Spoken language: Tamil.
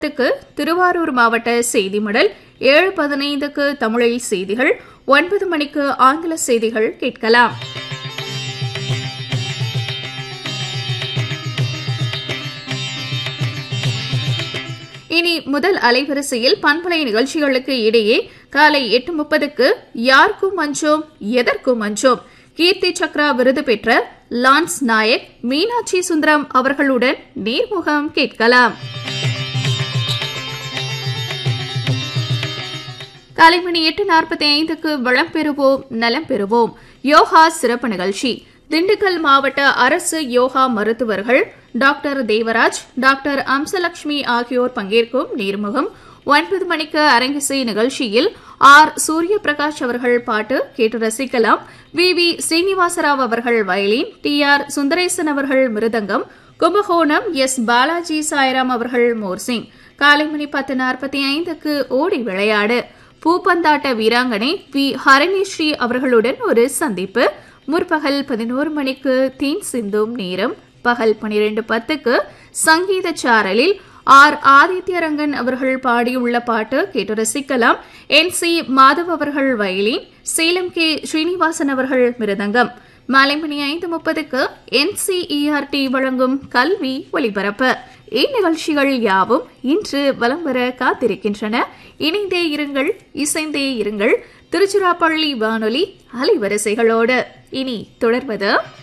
க்கு திருவாரூர் மாவட்ட செய்தி மடல் ஏழு பதினைந்துக்கு தமிழில் செய்திகள் ஒன்பது மணிக்கு ஆங்கில செய்திகள் கேட்கலாம் இனி முதல் அலைவரிசையில் பண்பலை நிகழ்ச்சிகளுக்கு இடையே காலை எட்டு முப்பதுக்கு யாருக்கும் மஞ்சோம் எதற்கும் மஞ்சோம் கீர்த்தி சக்ரா விருது பெற்ற லான்ஸ் நாயக் மீனாட்சி சுந்தரம் அவர்களுடன் நேர்முகம் கேட்கலாம் காலை மணி எட்டு நாற்பத்தி ஐந்துக்கு வளம் பெறுவோம் நலம் பெறுவோம் யோகா சிறப்பு நிகழ்ச்சி திண்டுக்கல் மாவட்ட அரசு யோகா மருத்துவர்கள் டாக்டர் தேவராஜ் டாக்டர் அம்சலட்சுமி ஆகியோர் பங்கேற்கும் நேர்முகம் ஒன்பது மணிக்கு அரங்கிசை நிகழ்ச்சியில் ஆர் சூரிய பிரகாஷ் அவர்கள் பாட்டு கேட்டு ரசிக்கலாம் வி வி ஸ்ரீனிவாசராவ் அவர்கள் வயலின் டி ஆர் சுந்தரேசன் அவர்கள் மிருதங்கம் கும்பகோணம் எஸ் பாலாஜி சாய்ராம் அவர்கள் மோர்சிங் காலை மணி பத்து நாற்பத்தி ஐந்துக்கு ஓடி விளையாடு பூப்பந்தாட்ட வீராங்கனை வி ஹரணிஸ்ரீ அவர்களுடன் ஒரு சந்திப்பு முற்பகல் பதினோரு மணிக்கு தீன் சிந்தும் நேரம் பகல் பனிரெண்டு பத்துக்கு சங்கீத சாரலில் ஆர் ஆதித்யரங்கன் அவர்கள் பாடியுள்ள பாட்டு கேட்டு ரசிக்கலாம் என் சி மாதவ் அவர்கள் வயலின் சேலம் கே ஸ்ரீனிவாசன் அவர்கள் மிருதங்கம் மாலை மணி ஐந்து முப்பதுக்கு என்சிஇஆர்டி வழங்கும் கல்வி ஒலிபரப்பு இந்நிகழ்ச்சிகள் யாவும் இன்று வலம் வர காத்திருக்கின்றன இணைந்தே இருங்கள் இசைந்தே இருங்கள் திருச்சிராப்பள்ளி வானொலி அலைவரிசைகளோடு இனி தொடர்வது